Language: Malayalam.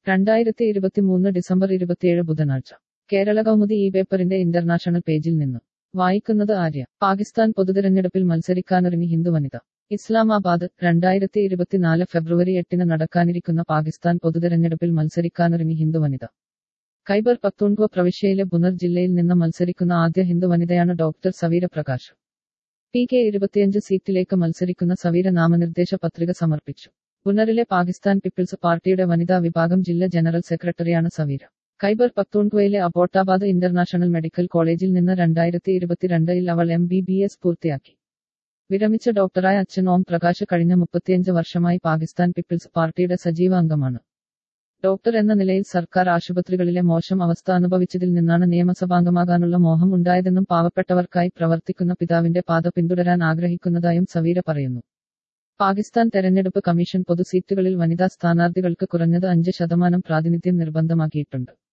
രണ്ടായിരത്തി ഇരുപത്തിമൂന്ന് ഡിസംബർ ഇരുപത്തിയേഴ് ബുധനാഴ്ച കേരള കൗമുദി ഈ പേപ്പറിന്റെ ഇന്റർനാഷണൽ പേജിൽ നിന്നും വായിക്കുന്നത് ആര്യ പാകിസ്ഥാൻ പൊതുതെരഞ്ഞെടുപ്പിൽ മത്സരിക്കാനൊരുങ്ങി ഹിന്ദു വനിത ഇസ്ലാമാബാദ് രണ്ടായിരത്തി ഇരുപത്തിനാല് ഫെബ്രുവരി എട്ടിന് നടക്കാനിരിക്കുന്ന പാകിസ്ഥാൻ പൊതുതെരഞ്ഞെടുപ്പിൽ മത്സരിക്കാനൊരുങ്ങി ഹിന്ദു വനിത ഖൈബർ പക്തൂൺഖോ പ്രവിശ്യയിലെ ബുനർ ജില്ലയിൽ നിന്ന് മത്സരിക്കുന്ന ആദ്യ ഹിന്ദു വനിതയാണ് doctor Saveera Prakash P K ഇരുപത്തിയഞ്ച് സീറ്റിലേക്ക് മത്സരിക്കുന്ന സവീര നാമനിർദ്ദേശ പത്രിക സമർപ്പിച്ചു പുനറിലെ പാകിസ്ഥാൻ പീപ്പിൾസ് പാർട്ടിയുടെ വനിതാ വിഭാഗം ജില്ലാ ജനറൽ സെക്രട്ടറിയാണ് സവീര ഖൈബർ പക്തൂൺഖോയിലെ അബോട്ടാബാദ് ഇന്റർനാഷണൽ മെഡിക്കൽ കോളേജിൽ നിന്ന് രണ്ടായിരത്തി ഇരുപത്തിരണ്ടിൽ അവൾ എം ബി ബി എസ് പൂർത്തിയാക്കി വിരമിച്ച ഡോക്ടറായ അച്ഛൻ ഓം പ്രകാശ് കഴിഞ്ഞ മുപ്പത്തിയഞ്ച് വർഷമായി പാകിസ്ഥാൻ പീപ്പിൾസ് പാർട്ടിയുടെ സജീവ അംഗമാണ് ഡോക്ടർ എന്ന നിലയിൽ സർക്കാർ ആശുപത്രികളിലെ മോശം അവസ്ഥ അനുഭവിച്ചതിൽ നിന്നാണ് നിയമസഭാംഗമാകാനുള്ള മോഹം ഉണ്ടായതെന്നും പാവപ്പെട്ടവർക്കായി പ്രവർത്തിക്കുന്ന പിതാവിന്റെ പാത പിന്തുടരാൻ ആഗ്രഹിക്കുന്നതായും സവീര പറയുന്നു പാകിസ്ഥാൻ തെരഞ്ഞെടുപ്പ് കമ്മീഷൻ പൊതു സീറ്റുകളിൽ വനിതാ സ്ഥാനാർത്ഥികൾക്ക് കുറഞ്ഞത് അഞ്ച് ശതമാനം പ്രാതിനിധ്യം നിർബന്ധമാക്കിയിട്ടുണ്ട്